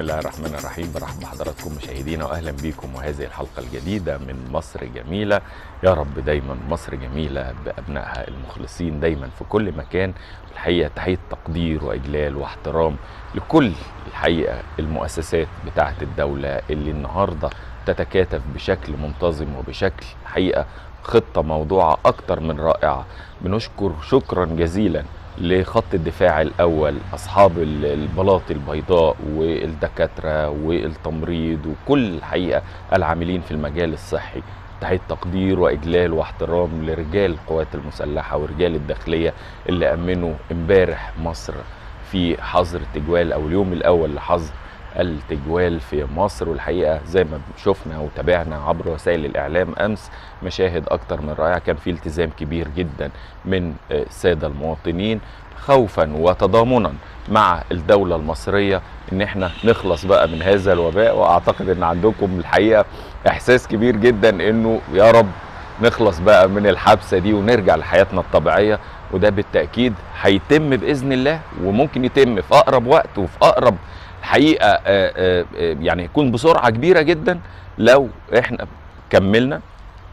الله الرحمن الرحيم برحب بحضراتكم مشاهدينا واهلا بيكم وهذه الحلقه الجديده من مصر جميله يا رب دايما مصر جميله بابنائها المخلصين دايما في كل مكان الحقيقه تحيه تقدير واجلال واحترام لكل الحقيقه المؤسسات بتاعه الدوله اللي النهارده تتكاتف بشكل منتظم وبشكل حقيقه خطه موضوعه اكتر من رائعه بنشكر شكرا جزيلا لخط الدفاع الاول اصحاب البلاط البيضاء والدكاتره والتمريض وكل الحقيقه العاملين في المجال الصحي تحيه تقدير واجلال واحترام لرجال القوات المسلحه ورجال الداخليه اللي امنوا امبارح مصر في حظر التجوال او اليوم الاول لحظر التجوال في مصر والحقيقه زي ما شفنا وتابعنا عبر وسائل الاعلام امس مشاهد اكتر من رائعه كان في التزام كبير جدا من الساده المواطنين خوفا وتضامنا مع الدوله المصريه ان احنا نخلص بقى من هذا الوباء واعتقد ان عندكم الحقيقه احساس كبير جدا انه يا رب نخلص بقى من الحبسه دي ونرجع لحياتنا الطبيعيه وده بالتاكيد هيتم باذن الله وممكن يتم في اقرب وقت وفي اقرب الحقيقه آآ آآ يعني يكون بسرعه كبيره جدا لو احنا كملنا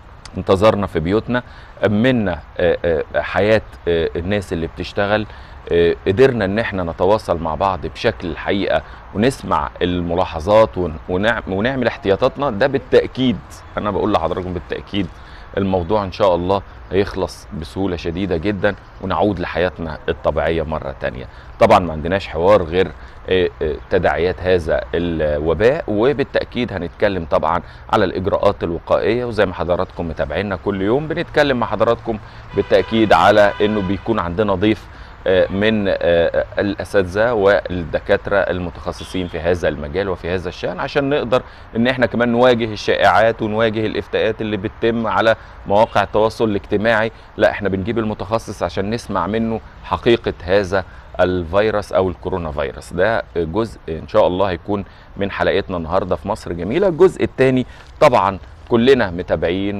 انتظرنا في بيوتنا امنا حياه الناس اللي بتشتغل قدرنا ان احنا نتواصل مع بعض بشكل الحقيقه ونسمع الملاحظات ونعمل احتياطاتنا ده بالتاكيد انا بقول لحضراتكم بالتاكيد الموضوع ان شاء الله هيخلص بسهولة شديدة جدا ونعود لحياتنا الطبيعية مرة تانية طبعا ما عندناش حوار غير تداعيات هذا الوباء وبالتأكيد هنتكلم طبعا على الإجراءات الوقائية وزي ما حضراتكم متابعينا كل يوم بنتكلم مع حضراتكم بالتأكيد على أنه بيكون عندنا ضيف من الاساتذه والدكاتره المتخصصين في هذا المجال وفي هذا الشان عشان نقدر ان احنا كمان نواجه الشائعات ونواجه الافتاءات اللي بتتم على مواقع التواصل الاجتماعي لا احنا بنجيب المتخصص عشان نسمع منه حقيقه هذا الفيروس او الكورونا فيروس ده جزء ان شاء الله هيكون من حلقتنا النهارده في مصر جميله الجزء الثاني طبعا كلنا متابعين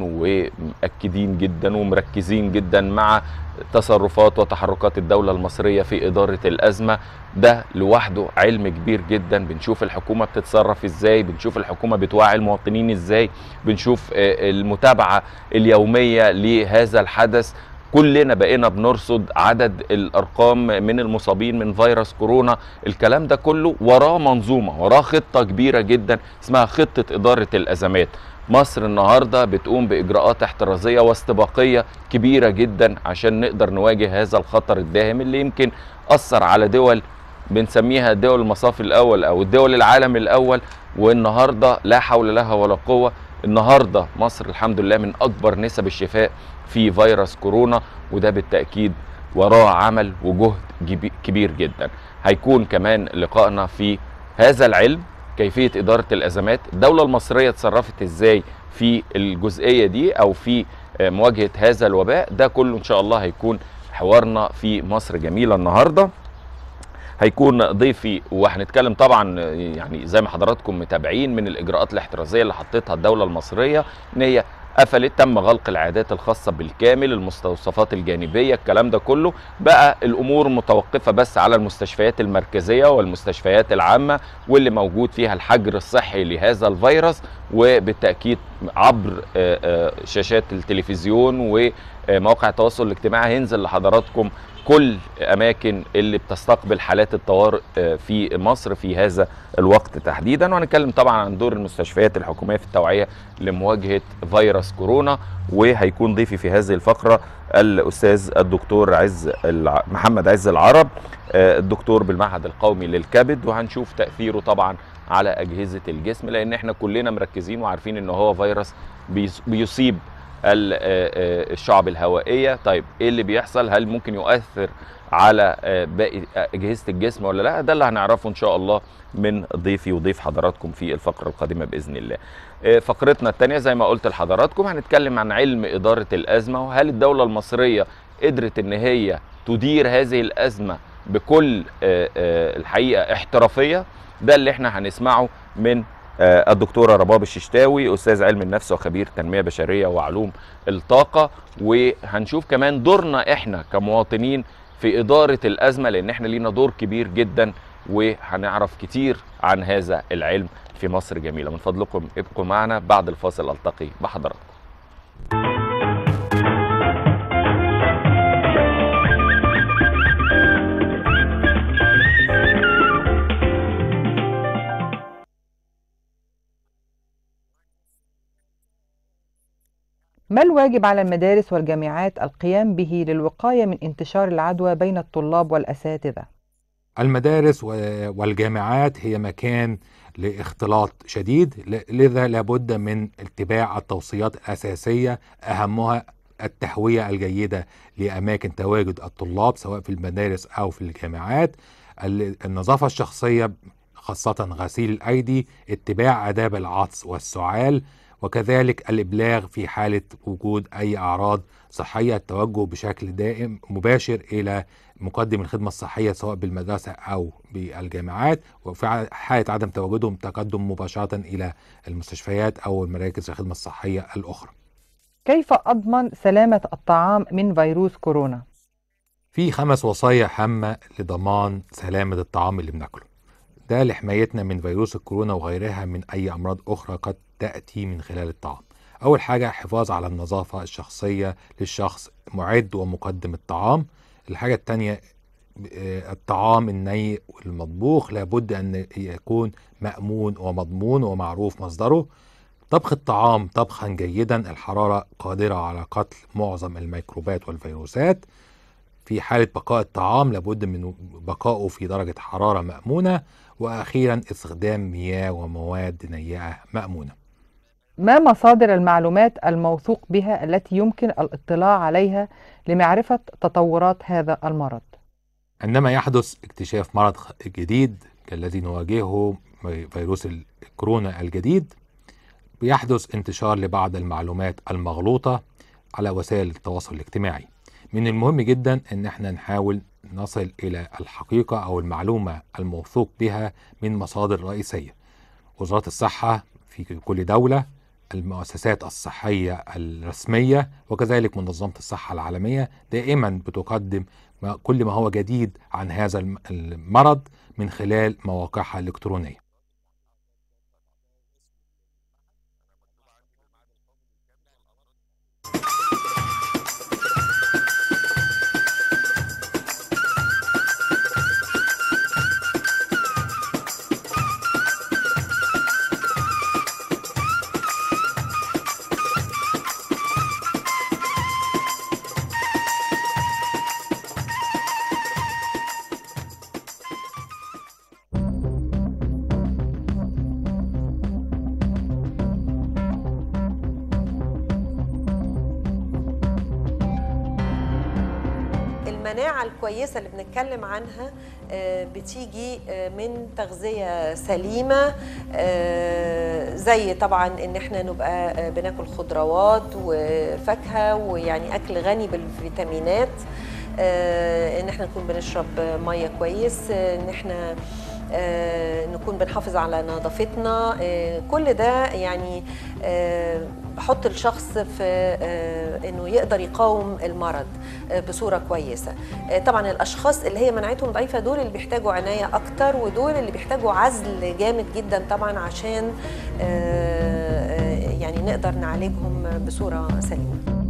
ومأكدين جدا ومركزين جدا مع تصرفات وتحركات الدولة المصرية في إدارة الأزمة ده لوحده علم كبير جدا بنشوف الحكومة بتتصرف ازاي بنشوف الحكومة بتوعي المواطنين ازاي بنشوف المتابعة اليومية لهذا الحدث كلنا بقينا بنرصد عدد الارقام من المصابين من فيروس كورونا الكلام ده كله وراه منظومه وراه خطه كبيره جدا اسمها خطه اداره الازمات مصر النهارده بتقوم باجراءات احترازيه واستباقيه كبيره جدا عشان نقدر نواجه هذا الخطر الداهم اللي يمكن اثر على دول بنسميها دول المصاف الاول او الدول العالم الاول والنهارده لا حول لها ولا قوه النهارده مصر الحمد لله من اكبر نسب الشفاء في فيروس كورونا وده بالتاكيد وراه عمل وجهد كبير جدا هيكون لقاء لقائنا في هذا العلم كيفيه اداره الازمات الدوله المصريه اتصرفت ازاي في الجزئيه دي او في مواجهه هذا الوباء ده كله ان شاء الله هيكون حوارنا في مصر جميله النهارده هيكون ضيفي وهنتكلم طبعا يعني زي ما حضراتكم متابعين من الاجراءات الاحترازيه اللي حطتها الدوله المصريه ان هي قفلت تم غلق العيادات الخاصة بالكامل المستوصفات الجانبية الكلام ده كله بقى الأمور متوقفة بس على المستشفيات المركزية والمستشفيات العامة واللي موجود فيها الحجر الصحي لهذا الفيروس وبالتأكيد عبر شاشات التلفزيون ومواقع التواصل الاجتماعي هينزل لحضراتكم كل اماكن اللي بتستقبل حالات الطوارئ في مصر في هذا الوقت تحديدا وهنتكلم طبعا عن دور المستشفيات الحكوميه في التوعيه لمواجهه فيروس كورونا وهيكون ضيفي في هذه الفقره الاستاذ الدكتور عز محمد عز العرب الدكتور بالمعهد القومي للكبد وهنشوف تاثيره طبعا على اجهزه الجسم لان احنا كلنا مركزين وعارفين ان هو فيروس بيصيب الشعب الهوائيه طيب ايه اللي بيحصل هل ممكن يؤثر على باقي اجهزه الجسم ولا لا ده اللي هنعرفه ان شاء الله من ضيفي وضيف حضراتكم في الفقره القادمه باذن الله فقرتنا الثانيه زي ما قلت لحضراتكم هنتكلم عن علم اداره الازمه وهل الدوله المصريه قدرت ان هي تدير هذه الازمه بكل الحقيقه احترافيه ده اللي احنا هنسمعه من الدكتوره رباب الششتاوي استاذ علم النفس وخبير تنميه بشريه وعلوم الطاقه وهنشوف كمان دورنا احنا كمواطنين في اداره الازمه لان احنا لينا دور كبير جدا وهنعرف كتير عن هذا العلم في مصر جميله من فضلكم ابقوا معنا بعد الفاصل التقي بحضراتكم ما الواجب على المدارس والجامعات القيام به للوقاية من انتشار العدوى بين الطلاب والأساتذة؟ المدارس والجامعات هي مكان لاختلاط شديد لذا لابد من اتباع التوصيات الأساسية أهمها التهوية الجيدة لأماكن تواجد الطلاب سواء في المدارس أو في الجامعات النظافة الشخصية خاصة غسيل الأيدي اتباع آداب العطس والسعال وكذلك الإبلاغ في حالة وجود أي أعراض صحية التوجه بشكل دائم مباشر إلى مقدم الخدمة الصحية سواء بالمدرسة أو بالجامعات وفي حالة عدم تواجدهم تقدم مباشرة إلى المستشفيات أو المراكز الخدمة الصحية الأخرى كيف أضمن سلامة الطعام من فيروس كورونا؟ في خمس وصايا هامة لضمان سلامة الطعام اللي بناكله ده لحمايتنا من فيروس الكورونا وغيرها من أي أمراض أخرى قد تأتي من خلال الطعام أول حاجة حفاظ على النظافة الشخصية للشخص معد ومقدم الطعام الحاجة التانية الطعام الني والمطبوخ لابد أن يكون مأمون ومضمون ومعروف مصدره طبخ الطعام طبخا جيدا الحرارة قادرة على قتل معظم الميكروبات والفيروسات في حالة بقاء الطعام لابد من بقائه في درجة حرارة مأمونة وأخيرا استخدام مياه ومواد نيئة مأمونة ما مصادر المعلومات الموثوق بها التي يمكن الاطلاع عليها لمعرفة تطورات هذا المرض؟ عندما يحدث اكتشاف مرض جديد كالذي نواجهه فيروس الكورونا الجديد بيحدث انتشار لبعض المعلومات المغلوطة على وسائل التواصل الاجتماعي من المهم جدا ان احنا نحاول نصل الى الحقيقة او المعلومة الموثوق بها من مصادر رئيسية وزارة الصحة في كل دولة المؤسسات الصحية الرسمية وكذلك منظمة الصحة العالمية دائما بتقدم كل ما هو جديد عن هذا المرض من خلال مواقعها الإلكترونية المناعة الكويسة اللي بنتكلم عنها بتيجي من تغذية سليمة زي طبعا ان احنا نبقى بناكل خضروات وفاكهة ويعني اكل غني بالفيتامينات ان احنا نكون بنشرب مية كويس ان احنا نكون بنحافظ على نظافتنا كل ده يعني بحط الشخص في انه يقدر يقاوم المرض بصوره كويسه طبعا الاشخاص اللي هي مناعتهم ضعيفه دول اللي بيحتاجوا عنايه اكتر ودول اللي بيحتاجوا عزل جامد جدا طبعا عشان يعني نقدر نعالجهم بصوره سليمه